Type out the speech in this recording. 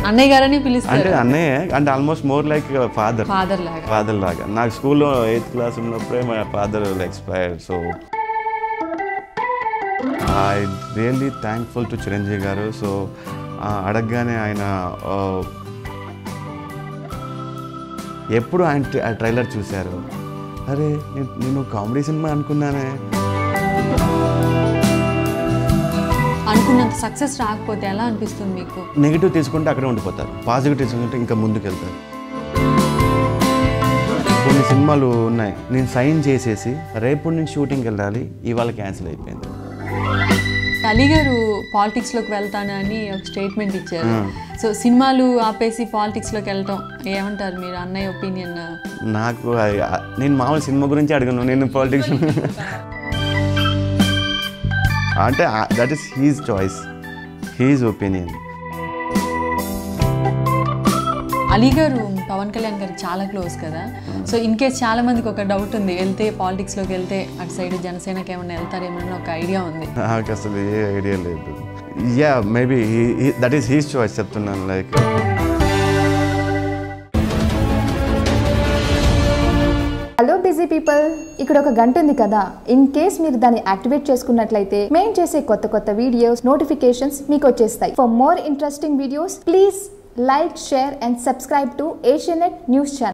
అన్నయ్య గారని అంటే పిలుస్తారు అన్నయ్య అంటే almost more like father father లాగా ఫాదర్ లాగా నాకు స్కూల్లో ఎయిత్ క్లాస్ ఉన్నప్పుడే మా father expire so I really thankful to Chiranjeevi garu so అడగగానే ఆయన ఆ, ఎప్పుడు ఆయన ట్ర- ఆ ట్రైలర్ చూశారు అరే నేను- నేను కామెడీ సినిమా అనుకున్నానే అనుకున్నంత సక్సెస్ రాకపోతే ఎలా అనిపిస్తుంది మీకు నెగిటివ్ తీసుకుంటే అక్కడే ఉండిపోతారు పాజిటివ్ తీసుకుంటే ఇంకా ముందుకు వెళ్తారు కొన్ని సినిమాలు ఉన్నాయి నేను సైన్ చేసేసి రేపు నుంచి షూటింగ్కి వెళ్ళాలి ఇవాళ క్యాన్సిల్ అయిపోయింది అలీ గారు పాలిటిక్స్ లోకి వెళ్తాను అని ఒక స్టేట్మెంట్ ఇచ్చారు సో సినిమాలు ఆపేసి పాలిటిక్స్ లోకి వెళ్ళటం ఏమంటారు మీరు అన్నయ్య ఒపీనియన్ నాకు అది- ఆ- నేను మామూలు సినిమా గురించి అడగను నేను పాలిటిక్స్ అంటే that is his choice his opinion Ali garu Pawan Kalyan గారికి చాలా క్లోజ్ కదా సో ఇన్ కేస్ చాలా మందికి ఒక డౌట్ ఉంది వెళ్తే పాలిటిక్స్ లోకి వెళ్తే అటు సైడ్ జనసేనకి ఏమైనా వెళ్తారేమో అని ఒక ఐడియా ఉంది నాకు అసలు ఏ ఐడియా లేదు yeah maybe that is his choice చెప్తున్నాను లైక్ హలో బిజీ పీపుల్ ఇక్కడ ఒక గంట ఉంది కదా ఇన్ కేస్ మీరు దాన్ని యాక్టివేట్ చేసుకున్నట్లయితే మేము చేసే కొత్త కొత్త వీడియోస్ నోటిఫికేషన్స్ మీకు వచ్చేస్తాయి for more interesting videos please like share and subscribe to Asianet news channel